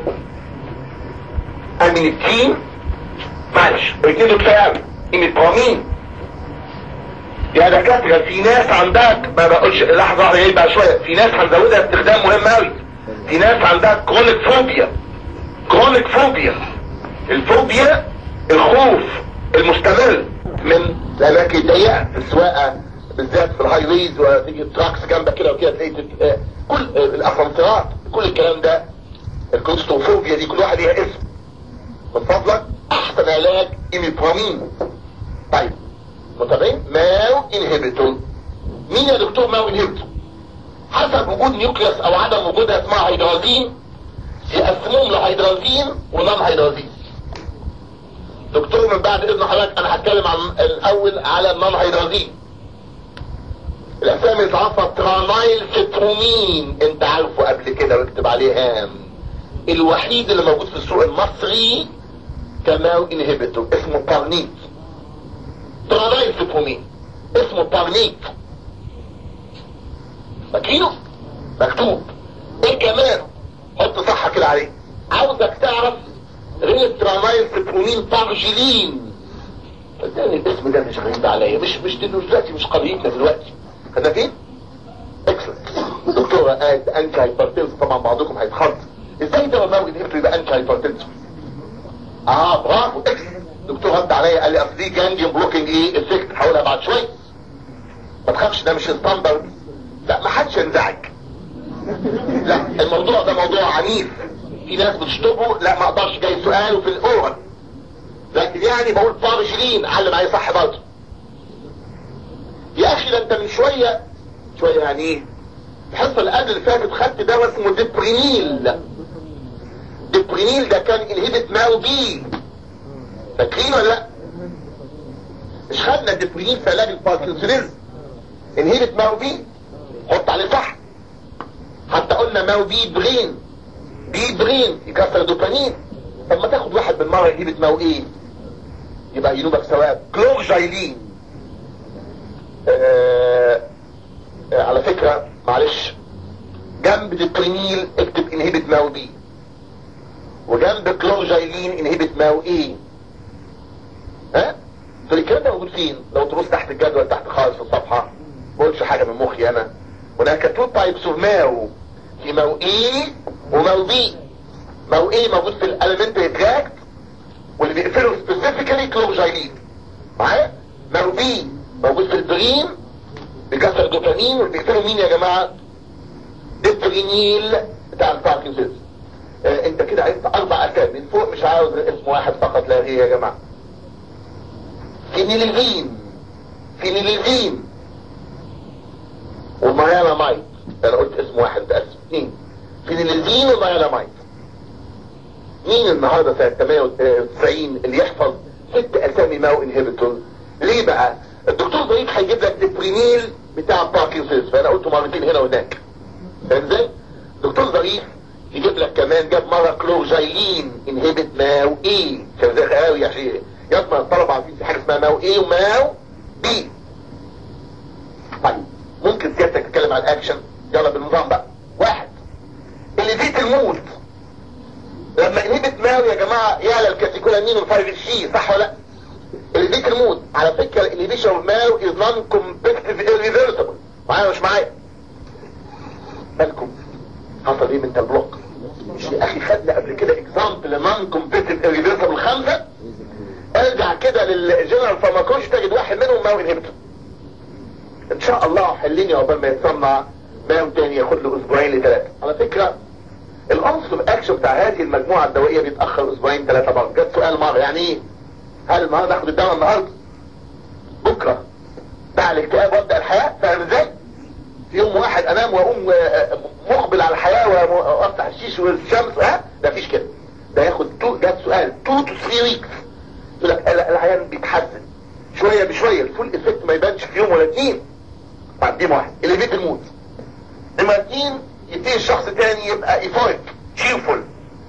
امينتين معلش الاثنين دول كفايه قوي اميترامين يا دكاتره في ناس عندك ما بقولش لحظه واحده جاي بقى شويه في ناس هنزودها استخدام مهم قوي في ناس عندها كرونيك فوبيا كرونيك فوبيا الفوبيا الخوف المستمر من الاماكن الضيقه في السواقه بالذات في الهاي ويز وتيجي تراكس جنبك كده وكده تلاقي كل الاسانسيرات كل الكلام ده الكلوستروفوبيا دي كل واحد ليها اسم من فضلك احسن علاج ايميبرامين طيب متابعين ماو انهبيتور مين يا دكتور ماو انهبيتور حسب وجود نيوكليوس او عدم وجودها اسمها هيدرازين يقسموهم لهيدرازين ونون هيدرازين دكتور من بعد اذن حضرتك انا هتكلم عن الاول على النون هيدرازين الاسامي تعرفها ترانايل سترومين انت عارفه قبل كده واكتب عليه هام الوحيد اللي موجود في السوق المصري كماو انهبيتور اسمه بارنيت ترانايل سترومين اسمه بارنيت فاكرينه مكتوب ايه كمان حط صح كده عليه عاوزك تعرف ريسترامايل سترومين بارجلين صدقني الاسم ده مش غريب عليا مش مش دلوقتي مش قضيتنا دلوقتي خدنا فين؟ اكسلنت دكتورة قالت انتي هايبرتنس طبعا بعضكم هيتخض ازاي ده ماو انهبيتور يبقى انتي هايبرتنس اه برافو اكسلنت دكتور رد عليا قال لي اصل دي جانجين بلوكينج ايه افكت هقولها بعد شويه ما تخافش ده مش ستاندرد لا ما حدش ينزعج لا الموضوع ده موضوع عنيف في ناس بتشطبه لا ما اقدرش جاي سؤاله في الاورال لكن يعني بقول بارجلين علم عليه صح برضه يا اخي ده انت من شوية شوية يعني ايه الحصة اللي قبل اللي فاتت خدت دواء اسمه ديبرينيل ديبرينيل ده كان انهبت ماو بي فاكرين ولا لا مش خدنا ديبرينيل في علاج الباركنسونيزم انهبت ماو بي حط عليه صح حتى قلنا ماو بي برين بي برين يكسر دوبامين طب ما تاخد واحد بالمرة يهبت ماو ايه يبقى ينوبك ثواب كلورجايلين آه آه على فكرة معلش جنب ديبرينيل اكتب انهبت ماو بي وجنب كلورجايلين انهبت ماو ايه ها فالكلام ده موجود فين لو تبص تحت الجدول تحت خالص في الصفحة ما قلتش حاجة من مخي انا هناك تو تايبس اوف ماو في ماو ايه وماو بي ماو ايه موجود في الالمنتري تراكت واللي بيقفله سبيسيفيكالي كلورجايلين معايا ماو بي موجود في البرين بيكسر دوبامين واللي بيقفله مين يا جماعة ديبرينيل بتاع الباركنسونز آه انت كده عرفت اربع اسامي من فوق مش عاوز اسم واحد فقط لا غير يا جماعة فينيليزين فينيليزين والمايلامايد انا قلت اسم واحد بس اثنين فينيليزين والمايلامايد مين النهاردة سنة 98 اللي يحفظ ست اسامي ماو انهبيتور ليه بقى الدكتور ضريب هيجيب لك ديبرينيل بتاع باركنسونز فانا قلته مرتين هنا وهناك فاهم ازاي دكتور ظريف يجيب لك كمان جاب مرة كلوجايلين انهبت ماو ايه كان زي خياوي عشان يضمن الطلبة عارفين في حاجة اسمها ماو ايه وماو بي طيب ممكن سيادتك تتكلم عن الاكشن يلا بالنظام بقى واحد اللي فيه الموت لما انهبت ماو يا جماعة يعلى الكاتيكولامين والفايف الشي صح ولا لا اللي فيه الموت على فكرة الانهبيشن اوف ماو از نون كومبتيتيف irreversible معايا مش معايا بالكم حصل ايه من البلوك مش يا اخي خدنا قبل كده اكزامبل نون كومبتيتيف irreversible خمسة ارجع كده للجنرال فارماكولوجي تجد واحد منهم ماو انهبيتور ان شاء الله حليني عقبال ما يتصنع ماو تاني ياخد له اسبوعين لثلاثة على فكرة العنصر اكشن بتاع هذه المجموعة الدوائية بيتأخر اسبوعين ثلاثة برضه جت سؤال مرة يعني ايه هل النهارده اخد الدواء النهارده بكرة بتاع الاكتئاب وابدأ الحياة فاهم ازاي في يوم واحد انام واقوم مقبل على الحياة وافتح الشيش والشمس ها ده مفيش كده ده ياخد تو جت سؤال 2 تو 3 ويكس يقول لك العيان بيتحسن شوية بشوية الفول افكت ما يبانش في يوم ولا اتنين بعد دي واحد اللي بيت الموت لما اتنين يبتدي الشخص تاني يبقى ايفوريك تشيرفول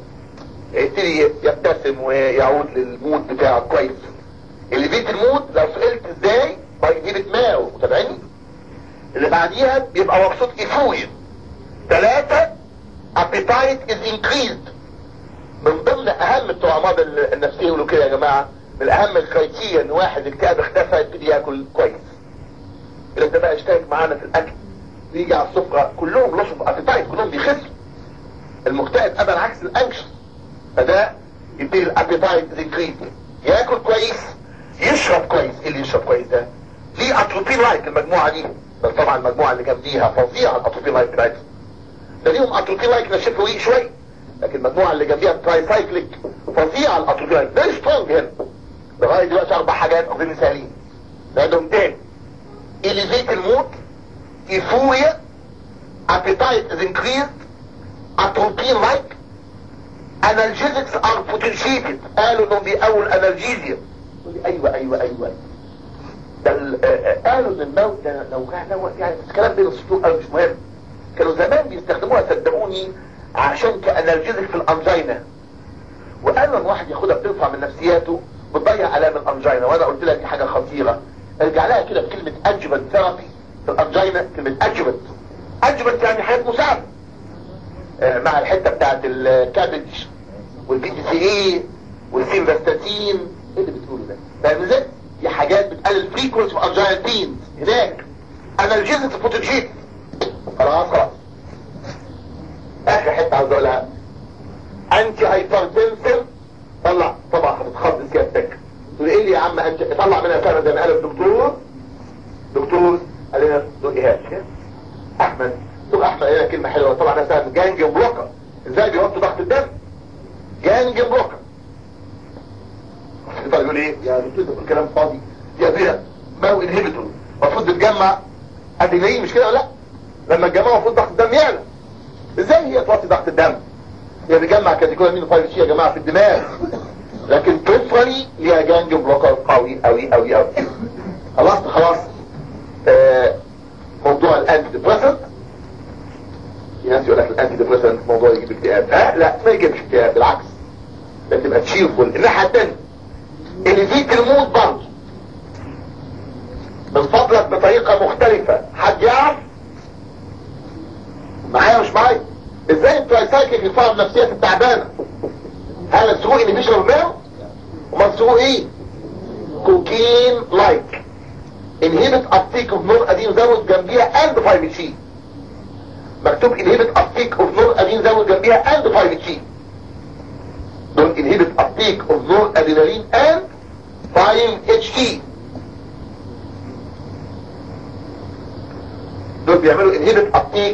يبتدي يبتسم ويعود للمود بتاعه كويس اللي بيت المود لو سئلت ازاي بيجيب ماو متابعيني اللي بعديها بيبقى مبسوط ايفوريا ثلاثة appetite is increased من ضمن اهم بتوع امراض النفسية يقولوا كده يا جماعة من اهم الكرايتيريا ان واحد اكتئاب اختفى يبتدي ياكل كويس اللي ده بقى اشترك معانا في الاكل بيجي على السفرة كلهم لصوا ابيتايت كلهم بيخسوا المكتئب ابدا عكس الانكشن فده يبتدي الابيتايت انكريز ياكل كويس يشرب كويس ايه اللي يشرب كويس ده في اتروبين لايت المجموعة دي بس طبعا المجموعة اللي جنبيها فظيعة الاتروبين لايت بتاعتها ده ليهم اتروبين لايت نشفه ويق شوية لكن المجموعة اللي جنبيها تراي سايكليك فظيعة الاتروبين لايت فيري سترونج هنا لغاية دلوقتي اربع حاجات واخدين مثالين ده عندهم تاني اليفيت الموت ايفوريا appetite is increased atropine like analgesics are potentiated قالوا انهم بيقووا الانالجيزيا ايوه ايوه ايوه ده قالوا ان الموت ده لو لو يعني الكلام بين السطور قالوا مش مهم كانوا زمان بيستخدموها صدقوني عشان كانالجيزك في الانجينا وقالوا ان واحد ياخدها بترفع من نفسياته بتضيع الام الانجينا وانا قلت لك دي حاجه خطيره ارجع لها كده بكلمه ادجمنت ثيرابي في الانجينا كلمه ادجمنت ادجمنت يعني حاجات مساعده آه مع الحته بتاعت الكابج والبي دي سي اي والسيمفاستاتين ايه اللي بتقوله ده فاهم ازاي دي حاجات بتقلل فريكونسي في انجينا تينز هناك انالجيزك بوتنشيت خلاص خلاص اخر حته عاوز اقولها انتي هايبرتنسر طلع طبعا هتتخض سيادتك تقول ايه اللي يا عم انت طلع منها فعلا زي ما قال الدكتور دكتور قال لنا دكتور ايهاب احمد دكتور احمد قال لنا كلمه حلوه طبعا انا فاهم جانج بلوكر ازاي بيوطي ضغط الدم جانج بلوكر يفضل يقول ايه يا دكتور ده كلام فاضي يا بيها ماو انهبيتور المفروض تتجمع ادرينالين مش كده ولا لا لما تجمعوا المفروض ضغط الدم يعلى ازاي هي توطي ضغط الدم هي بتجمع كاتيكولا 5 يا جماعه في الدماغ لكن بريفرالي ليها جانج بلوكر قوي قوي قوي قوي خلاص خلاص آه موضوع الانتي ديبريسنت في ناس يقول لك الانتي ديبريسنت موضوع يجيب اكتئاب ها لا ما يجيبش اكتئاب بالعكس لازم تبقى تشيرفول الناحيه الثانيه اللي فيك الموت برضه من فضلك بطريقه مختلفه حد يعرف معايا مش معايا ازاي الترايسايكل يرفعوا النفسيه التعبانه هل السوق اللي بيشرب ماء وما السوق ايه كوكين لايك انهبت ابتيك اوف نور ادين زود جنبيها اند 5 جي مكتوب انهبت ابتيك اوف نور ادين زود جنبيها اند 5 جي دول انهبت ابتيك اوف نور ادينالين اند 5 اتش تي دول بيعملوا انهبت ابتيك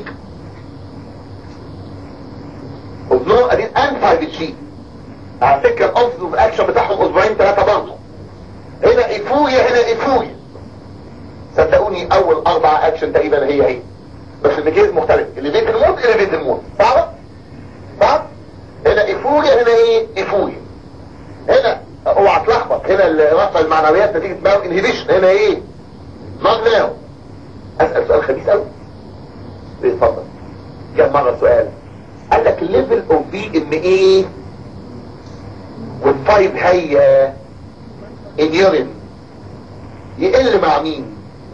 اوف نور ادين اند 5 جي على فكرة الاوفيس اوف اكشن بتاعهم اسبوعين ثلاثة برضه هنا ايفويا هنا ايفويا صدقوني اول اربع اكشن تقريبا هي هي بس الميكانيزم مختلف اللي بيت الموت اللي بيت الموت صعبة صعب هنا ايفويا هنا ايه ايفويا هنا اوعى تلخبط هنا رفع المعنويات نتيجة ماو انهبيشن هنا ايه نوت ناو اسأل سؤال خبيث قوي اتفضل كم مرة سؤال قال لك ليفل اوف بي ام ايه والفايف هي اليورين يقل مع مين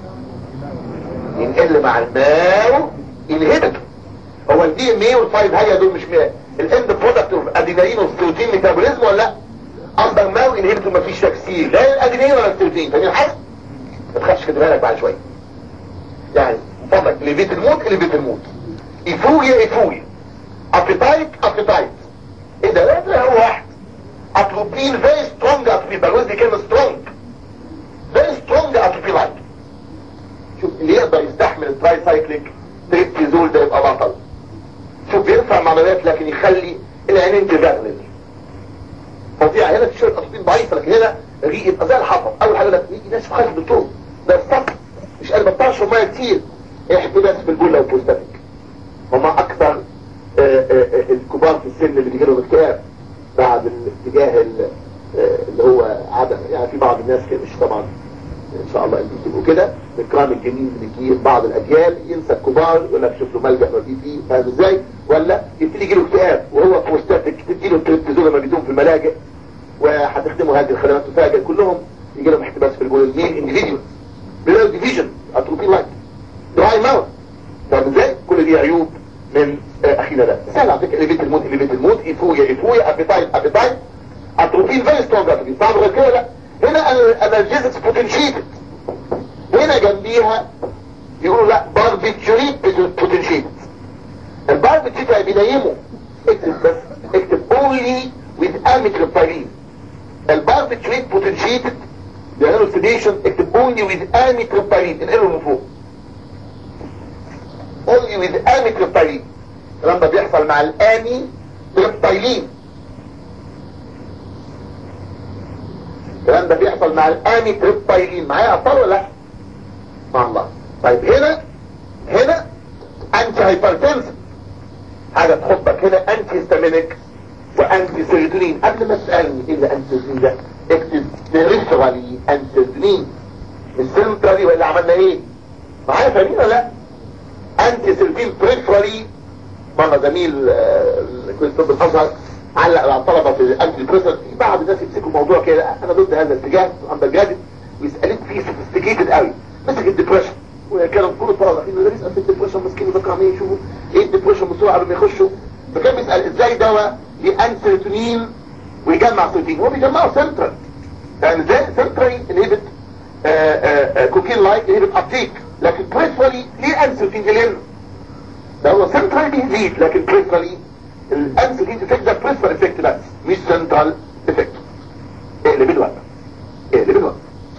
يقل مع الماو الهيدك هو الدي ام اي والفايف هي دول مش الاند برودكت اوف ادينالين والستروتين ميتابوليزم ولا لا اصدر ماو انهبيتور مفيش تكسير لا الادينالين ولا الستروتين فاهمين حاجه ما تخافش كده بالك بعد شويه يعني فضلك اللي بيت الموت اللي بيت الموت ايفويا ايفويا ابيتايت ابيتايت ايه ده لا ده هو واحد اتروبين very strong اتروبين بلوز دي كلمة strong very strong اتروبين لايك شوف اللي يقدر يستحمل التراي سايكليك تريبتيزول ده يبقى بطل شوف بيرفع معلومات لكن يخلي العينين تزغلل فظيع هنا في شويه اتروبين ضعيفه لكن هنا الريق يبقى زي الحطب اول حاجه لك يجي ناس في خلف الدكتور ده الصف مش قال ما بتعرفش ميه كتير احتباس بالبول لو بوستاتيك هما اكثر الكبار في السن اللي بيجي لهم اكتئاب بعد الاتجاه اللي هو عدم يعني في بعض الناس كده مش طبعا ان شاء الله انتوا تبقوا كده اكرام الجميل اللي بيجي بعض الاجيال ينسى الكبار يقول لك شوف له ملجا ما في فيه فاهم ازاي ولا يبتدي يجي له اكتئاب وهو بوستاتيك تدي له التريبتيزون لما بيدوم في الملاجئ وهتخدموا هذه الخدمات تفاجئ كلهم يجي لهم احتباس في البول المين انديفيديوال بلاو ديفيجن اتروبين لايك دراي ماوث فاهم ازاي كل دي عيوب من اخينا ده سهل على فكره اللي بيت الموت اللي بيت الموت ايفويا ايفويا ابيتايت ابيتايت اتروفين فيري سترونج اتروفين صعب غير كده لا هنا انالجيزكس بوتنشيتد هنا جنبيها يقولوا لا باربيتشوريت بوتنشيتد الباربيتشوريت بينيموا اكتب بس اكتب اونلي with amitriptyline الباربيتشوريت بوتنشيتد بيعملوا سيديشن اكتب اونلي with amitriptyline انقلوا من فوق only with amitriptyline الكلام ده بيحصل مع الامي تريبتايلين الكلام ده بيحصل مع الامي تريبتايلين معايا ابطال ولا لا مع الله طيب هنا هنا انتي هايبرتنسن حاجة تحطك هنا انتي هيستامينيك وانتي سيروتونين قبل ما تسألني ايه اللي انتي سيروتونين ده اكتب بريفرالي انتي سيروتونين مش سنترالي ولا عملنا ايه معايا فاهمين ولا لا انتي سيروتونين بريفرالي مرة زميل كنت طب الازهر علق على الطلبة في الانتي بريسر في بعض الناس يمسكوا موضوع كده انا ضد هذا الاتجاه اندر جرادد ويسألك فيه سوفيستيكيتد قوي مسك الديبريشن وكان كل الطلبة داخلين ده بيسأل في الديبريشن مسكين وذكر عمالين يشوفوا ايه الديبريشن بسرعة قبل ما يخشوا فكان بيسأل ازاي دواء لانسيروتونين ويجمع سيروتونين هو بيجمعه سنترال يعني ازاي سنترال انهبت كوكين لايك انهبت ابتيك لكن بريفرالي ليه انسيروتونين لان ده هو سنترال بيزيد لكن بريفرالي الانسيروتونين افكت ده بريفرال افكت بس مش سنترال افكت اقلب الوقت اقلب الوقت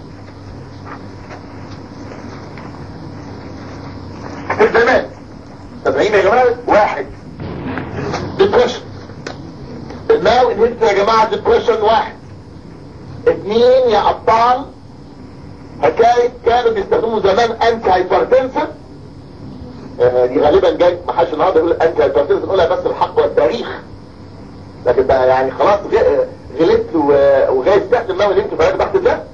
استخدامات سبعين يا جماعة واحد ديبريشن الماو انهبت يا جماعة ديبريشن واحد اتنين يا ابطال حكاية كانوا بيستخدموا زمان انتي هايبرتنسن آه دي غالبا جاي محدش النهارده يقول انتي هايبرتنسن قولها بس الحق والتاريخ لكن بقى يعني خلاص غلبت وجاي استخدم ماو انهبت في تحت ده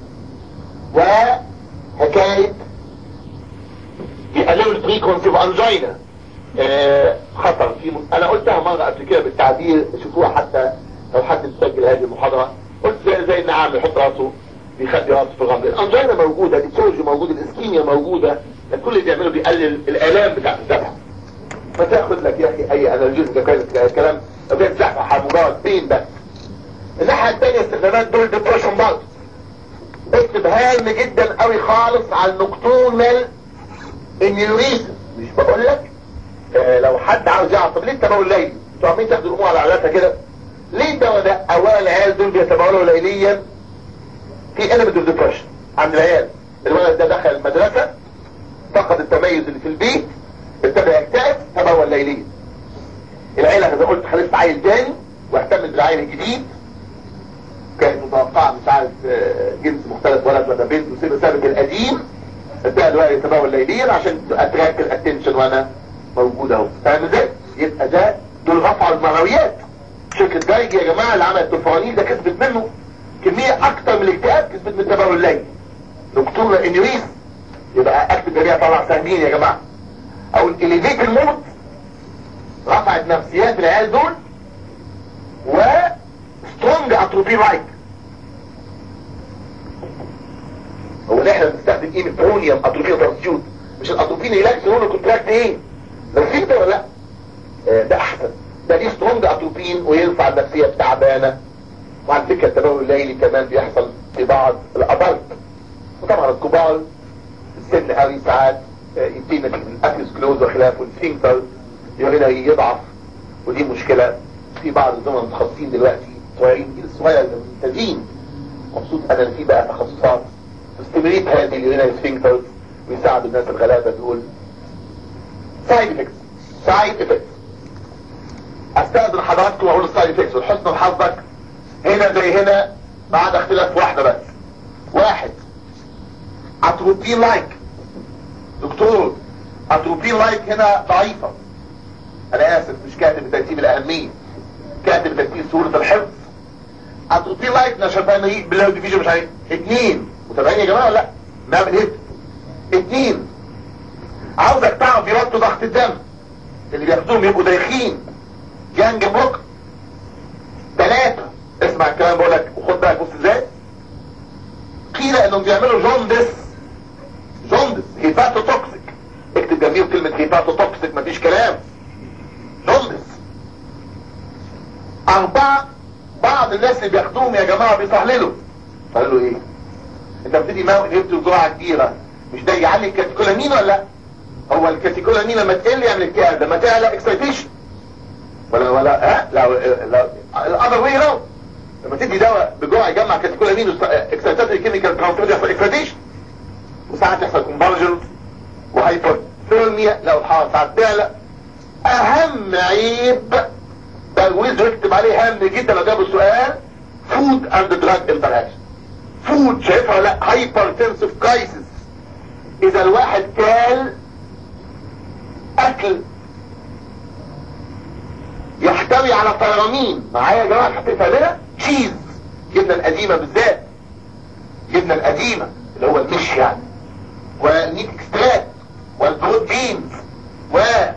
وحكاية بيقللوا الفريكونسي اوف انجينا آه خطر في م... انا قلتها مرة قبل كده بالتعبير شوفوها حتى لو حد مسجل هذه المحاضرة قلت زي, زي النعام يحط راسه بيخبي راسه في الرمل الانجينا موجودة السورج موجود الاسكيميا موجودة كل اللي بيعمله بيقلل الالام بتاعت الذبح فتاخد لك يا اخي اي انالجيزم كلام لو كانت زحفة مجرد بين بس الناحية الثانية استخدامات دول ديبريشن برضه اكتب هام جدا قوي خالص على النكتورنال النيوريزم مش بقول لك آه لو حد عاوز يعرف طب ليه التبول ليلي انتوا عاملين تاخدوا الامور على علاقه كده ليه الدواء ده اولا العيال دول بيتبولوا ليليا في element of depression عند العيال الولد ده دخل المدرسة فقد التميز اللي في البيت ابتدى يكتئب تبول ليليا العيلة زي قلت خلفت عيل تاني واهتمت بالعيل الجديد كانت متوقعة مش عارف جنس مختلف ولد ولا بنت وسيب سابق القديم ابتدى الولد يتبول ليليا عشان اتراك الاتنشن وانا موجود اهو فاهم ازاي؟ يبقى ده دول رفعوا المعنويات شركة دايجي يا جماعة اللي عملت الفوانيس ده كسبت منه كمية اكتر من الاكتئاب كسبت من التبول الليلي دكتور انيويس يبقى اكتب جميع طلع سهمين يا جماعة او الاليفيت الموت رفعت نفسيات العيال دول و سترونج اتروبي لايك هو اللي احنا بنستخدم ايه مترونيوم اتروبي ترانسيوت مش الاتروبين يلاكس هون كونتراكت ايه لو في ده ولا لا آه ده احسن ده دي سترونج اتروبين وينفع النفسيه التعبانه وعلى فكره التبول الليلي كمان بيحصل في بعض الادلت وطبعا الكبار السن قوي ساعات يبتدي نتيجه الاتيسكلوز وخلافه السفنكتر يورينري يضعف ودي مشكله في بعض الزملاء المتخصصين دلوقتي صغيرين جيل صغير ممتازين مبسوط انا ان في بقى تخصصات تستمريت هذه اليورينري سفنكترز ويساعدوا الناس الغلابه دول سايد افكتس سايد افكتس استاذن حضراتكم واقول السايد افكتس والحسن لحظك هنا زي هنا ما عدا اختلاف واحده بس واحد اتروبين لايك دكتور اتروبين لايك هنا ضعيفه انا اسف مش كاتب ترتيب الاهميه كاتب ترتيب سوره الحفظ اتروبين لايك نشفاني بالله ديفيجن مش عارف اثنين متابعين يا جماعه ولا لا نعمل ايه اثنين عاوزك تعرف يوطوا ضغط الدم اللي بياخدوهم يبقوا دايخين جانج بروك ثلاثة اسمع الكلام بقول لك وخد بالك بص ازاي قيل انهم بيعملوا جوندس جوندس هيباتو توكسيك اكتب جنبيه كلمة هيباتو توكسيك مفيش كلام جوندس اربعة بعض الناس اللي بياخدوهم يا جماعة بيصهللوا قالوا ايه انت بتدي ماء انهبت جرعة كبيرة مش ده يعلي الكاتيكولامين ولا لا هو الكاتيكولامين لما تقل يعمل اكتئاب لما تعلى اكسيتيشن ولا ولا ها لا لا الاذر واي راوند لما تدي دواء بجرعه يجمع كاتيكولامين اكسيتاتوري كيميكال ترانسفير يحصل اكسيتيشن وساعات يحصل كونفرجن وهايبر ثيرميا لو الحراره ساعات تعلى اهم عيب ده ويز يكتب عليه هام جدا لو جابوا السؤال فود اند دراج انتراكشن فود شايفها ولا لا هايبرتنسيف كرايسيس اذا الواحد كال اكل يحتوي على طيرامين معايا يا جماعه حطيتها هنا تشيز جبنه القديمه بالذات جبنه القديمه اللي هو المش يعني والميت اكستراكت والبروت بينز و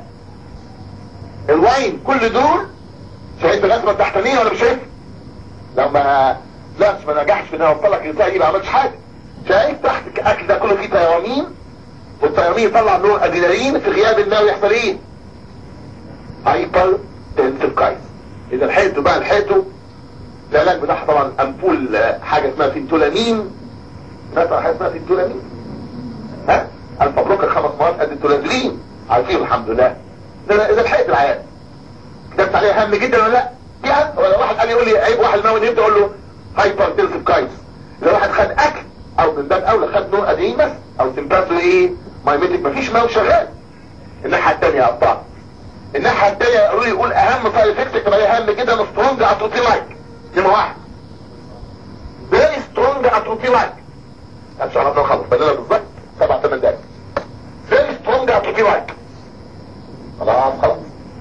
الواين كل دول شايف الرسمه التحتانيه ولا مش شايف؟ لو ما لا مش ما نجحش في ان انا اوصل لك رساله ما عملتش حاجه شايف تحت الاكل ده كله فيه طيرامين والطيرامين يطلع نور ادرينالين في غياب النووي يحصل ايه؟ هايبر تنسيف كايز اذا لحقته بقى لحقته العلاج بتاعها طبعا امبول حاجه اسمها فينتولامين مثلا حاجه اسمها فينتولامين ها الفا بلوكر خمس مرات قد التولازلين عارفين الحمد لله ده اذا لحقت العيان كتبت عليها هم جدا ولا لا يعني ولا واحد قال يقول لي عيب واحد ناوي يبدا اقول له هايبر تنسيف كايز اذا واحد خد اكل او من باب اولى خد نوع ادرين بس او سمباسو ايه مايميتك مفيش ماوي شغال الناحيه الثانيه يا ابطال الناحيه الثانيه قالوا لي يقول اهم سايد افكت اكتب عليها اهم جدا سترونج اتروبي لايك نمره واحد فيري سترونج اتروبي لايك مش عارف نخلص بدنا بالظبط سبع ثمان دقايق فيري سترونج اتروبي لايك خلاص خلاص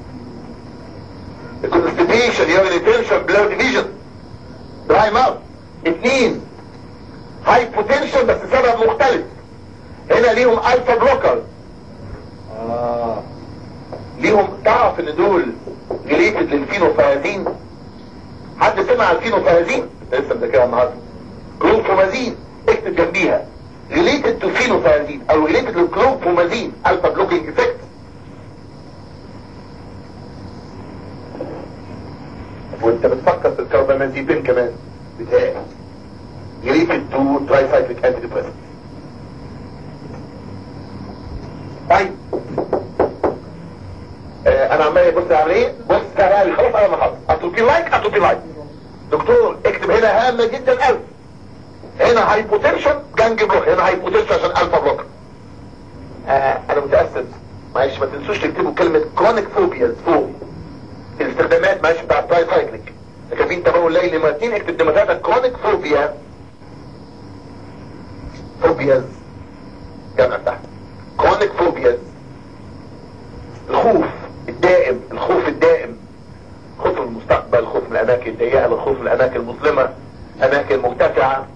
الكونستيبيشن يوري تنشن بلو ديفيجن دراي ماوث اثنين هاي بوتنشن بس سبب مختلف هنا ليهم الفا بلوكر آه. ليهم تعرف ان دول ريليتد للفينوفايزين حد سمع عن الفينوفايزين لسه مذاكرها النهارده كلوفومازين اكتب جنبيها ريليتد تو فينوفايزين او ريليتد للكلوفومازين الفا بلوكينج افكت وانت بتفكر في الكربامازيبين كمان بتاعي ريليتد تو ترايسايكليك انتي ديبريسنت طيب آه انا عمال ابص على ايه بص تعالى خلاص انا خلاص اتروبي لايك اتروبي لايك دكتور اكتب هنا هامه جدا قوي هنا هايبوتنشن جانج بلوك هنا هايبوتنشن عشان الفا بلوك آه انا متاسف معلش ما تنسوش تكتبوا كلمه كرونيك فوبياز فوق الاستخدامات معلش بتاع التراي سايكليك كاتبين تبول ليلي مرتين اكتب نمرتها كرونيك فوبيا فوبياز جمع تحت كرونيك فوبياز الخوف الدائم الخوف الدائم خوف من المستقبل خوف من الاماكن الضيقه الخوف من الاماكن المظلمه اماكن مرتفعه